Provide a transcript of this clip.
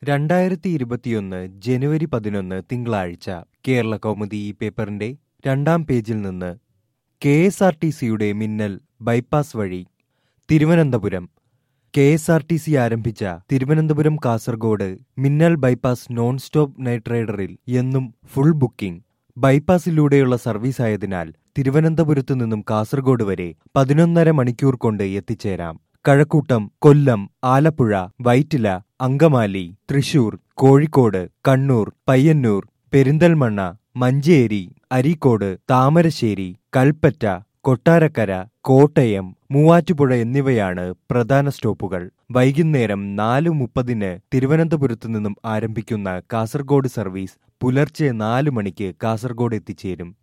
രണ്ടായിരത്തി ഇരുപത്തിയൊന്ന് ജനുവരി പതിനൊന്ന് തിങ്കളാഴ്ച കേരള കൗമുദി ഈ പേപ്പറിന്റെ രണ്ടാം പേജിൽ നിന്ന് കെ എസ് ആർ ടി സിയുടെ മിന്നൽ ബൈപ്പാസ് വഴി Thiruvananthapuram K S R T C ആരംഭിച്ച തിരുവനന്തപുരം കാസർഗോഡ് മിന്നൽ ബൈപ്പാസ് നോൺ സ്റ്റോപ്പ് നൈറ്റ് റൈഡറിൽ എന്നും ഫുൾ ബുക്കിംഗ് ബൈപ്പാസിലൂടെയുള്ള സർവീസ് ആയതിനാൽ തിരുവനന്തപുരത്തു നിന്നും കാസർഗോഡ് വരെ പതിനൊന്നര മണിക്കൂർ കൊണ്ട് എത്തിച്ചേരാം കഴക്കൂട്ടം കൊല്ലം ആലപ്പുഴ വൈറ്റില അങ്കമാലി തൃശൂർ കോഴിക്കോട് കണ്ണൂർ പയ്യന്നൂർ പെരിന്തൽമണ്ണ മഞ്ചേരി അരീക്കോട് താമരശ്ശേരി കൽപ്പറ്റ കൊട്ടാരക്കര കോട്ടയം മൂവാറ്റുപുഴ എന്നിവയാണ് പ്രധാന സ്റ്റോപ്പുകൾ വൈകുന്നേരം നാല് മുപ്പതിന് തിരുവനന്തപുരത്തു നിന്നും ആരംഭിക്കുന്ന കാസർഗോഡ് സർവീസ് പുലർച്ചെ നാല് മണിക്ക് കാസർഗോഡ് എത്തിച്ചേരും